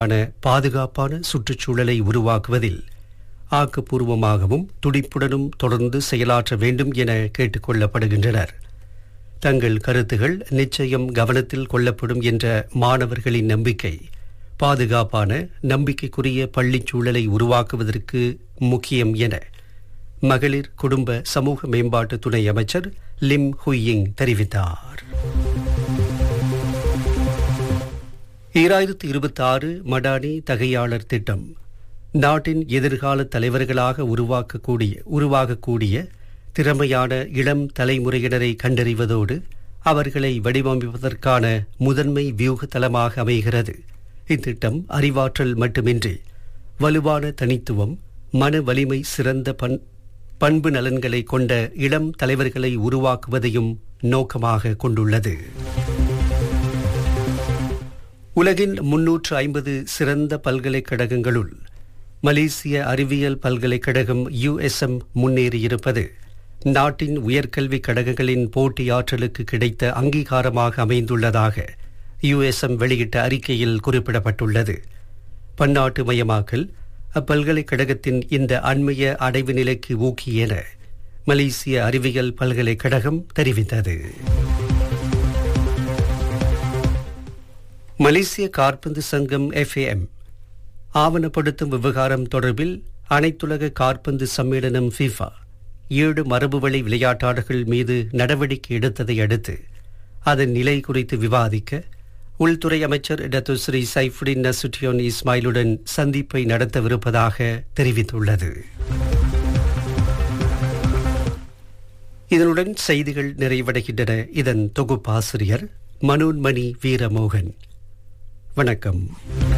ஆன பாதுகாப்பான சுற்றுச்சூழலை உருவாக்குவதில் ஆக்கப்பூர்வமாகவும் துடிப்புடனும் தொடர்ந்து செயலாற்ற வேண்டும் என கேட்டுக் கொள்ளப்படுகின்றனர் தங்கள் கருத்துகள் நிச்சயம் கவனத்தில் கொள்ளப்படும் என்ற மாணவர்களின் நம்பிக்கை பாதுகாப்பான நம்பிக்கைக்குரிய பள்ளிச் சூழலை உருவாக்குவதற்கு முக்கியம் என மகளிர் குடும்ப சமூக மேம்பாட்டு துணை அமைச்சர் லிம் ஹுயிங் தெரிவித்தார் ஈராயிரத்து இருபத்தி ஆறு மடானி தகையாளர் திட்டம் நாட்டின் எதிர்கால தலைவர்களாக உருவாக்கக்கூடிய உருவாகக்கூடிய திறமையான இளம் தலைமுறையினரை கண்டறிவதோடு அவர்களை வடிவமைப்பதற்கான முதன்மை வியூக தளமாக அமைகிறது இத்திட்டம் அறிவாற்றல் மட்டுமின்றி வலுவான தனித்துவம் மன வலிமை சிறந்த பண் பண்பு நலன்களை கொண்ட இளம் தலைவர்களை உருவாக்குவதையும் நோக்கமாக கொண்டுள்ளது உலகின் முன்னூற்று ஐம்பது சிறந்த பல்கலைக்கழகங்களுள் மலேசிய அறிவியல் பல்கலைக்கழகம் யுஎஸ்எம் முன்னேறியிருப்பது நாட்டின் உயர்கல்விக் கழகங்களின் போட்டியாற்றலுக்கு கிடைத்த அங்கீகாரமாக அமைந்துள்ளதாக யுஎஸ்எம் வெளியிட்ட அறிக்கையில் குறிப்பிடப்பட்டுள்ளது பன்னாட்டு மயமாக்கல் அப்பல்கலைக்கழகத்தின் இந்த அண்மைய அடைவு நிலைக்கு ஊக்கி என மலேசிய அறிவியல் பல்கலைக்கழகம் தெரிவித்தது மலேசிய காற்பந்து சங்கம் எஃப்ஏஎம் ஆவணப்படுத்தும் விவகாரம் தொடர்பில் அனைத்துலக காற்பந்து சம்மேளனம் ஃபிஃபா ஏழு மரபுவழி விளையாட்டாளர்கள் மீது நடவடிக்கை எடுத்ததை அடுத்து அதன் நிலை குறித்து விவாதிக்க உள்துறை அமைச்சர் டத்து ஸ்ரீ சைஃபுடின் நசுட்டியோன் இஸ்மாயிலுடன் சந்திப்பை நடத்தவிருப்பதாக தெரிவித்துள்ளது இதனுடன் செய்திகள் நிறைவடைகின்றன இதன் தொகுப்பாசிரியர் மனோன்மணி வீரமோகன் வணக்கம்